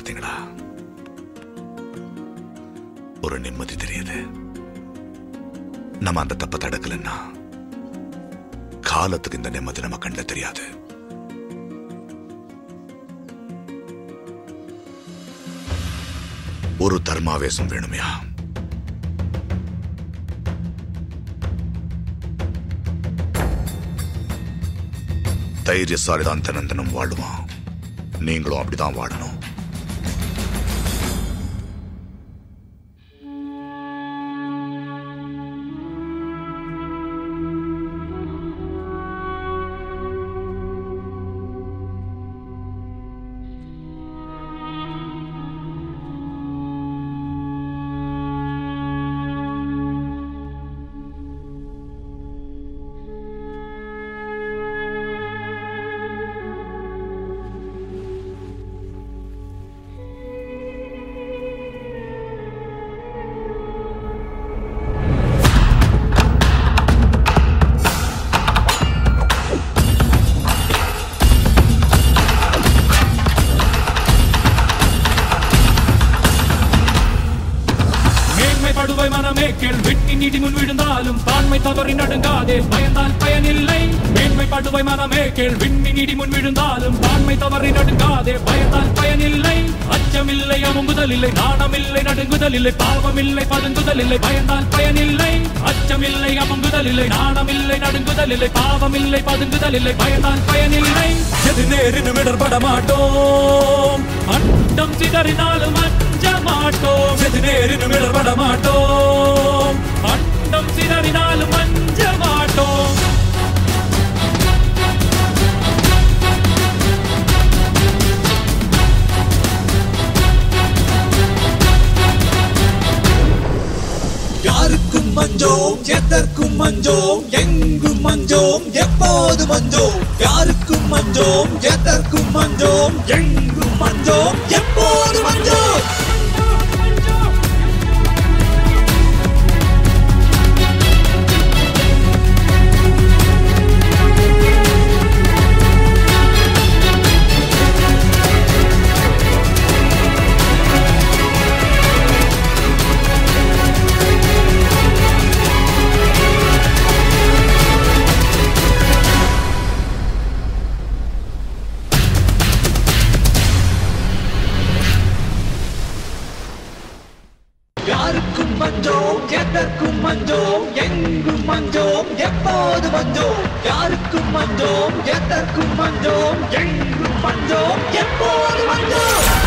பாத்தீங்களா ஒரு நிம்மதி தெரியுது நம்ம அந்த தப்பை தடுக்கலன்னா காலத்துக்கு இந்த நிம்மதி நம்ம கண்ணில் தெரியாது ஒரு தர்மாவேசம் வேணுமையா தைரியசாலி தான் தினந்தனம் வாழுவான் நீங்களும் அப்படிதான் வாழணும் மேன்மைப்படுவை மனமே கேள் வெட்டி நீடி முன் விழுந்தாலும் தாண்மை தவறி நடுங்காதே பயந்தால் பயனில்லை மேன்மைப்படுவை மனமே கேள் விண்ணி நீடி முன் விழுந்தாலும் தாண்மை தவறி நடுங்காதே பயந்தால் பயனில்லை அச்சமில்லை அமுங்குதல் இல்லை நாணமில்லை நடுங்குதல் இல்லை பாவமில்லை பதுங்குதல் இல்லை பயந்தால் பயனில்லை அச்சமில்லை அமுங்குதல் இல்லை நாணமில்லை நடுங்குதல் இல்லை பாவமில்லை பதுங்குதல் இல்லை பயந்தால் பயனில்லை எது நேரினும் இடர்பட மாட்டோம் அண்டம் சிதறினாலும் அஞ்ச மாட்டோம் எது நேரினும் இடர்பட மாட்டோம் அண்டம் சிதறினாலும் அஞ்ச மாட்டோம் யாருக்கும் மஞ்சோம் எதற்கும் மஞ்சோம் எங்கும் மஞ்சோம் எப்போது மஞ்சோம் யாருக்கும் மஞ்சோம் எதற்கும் மஞ்சோம் எங்கும் மஞ்சோம் எப்போது மஞ்சோம் யாருக்கும் மஞ்சோம் எதற்கும் மஞ்சோம் எங்கும் மஞ்சோம் எப்போது மஞ்சோம் யாருக்கும் மஞ்சோம் எதற்கும் மஞ்சோம் எங்கும் மஞ்சோம் எப்போது மஞ்சோம்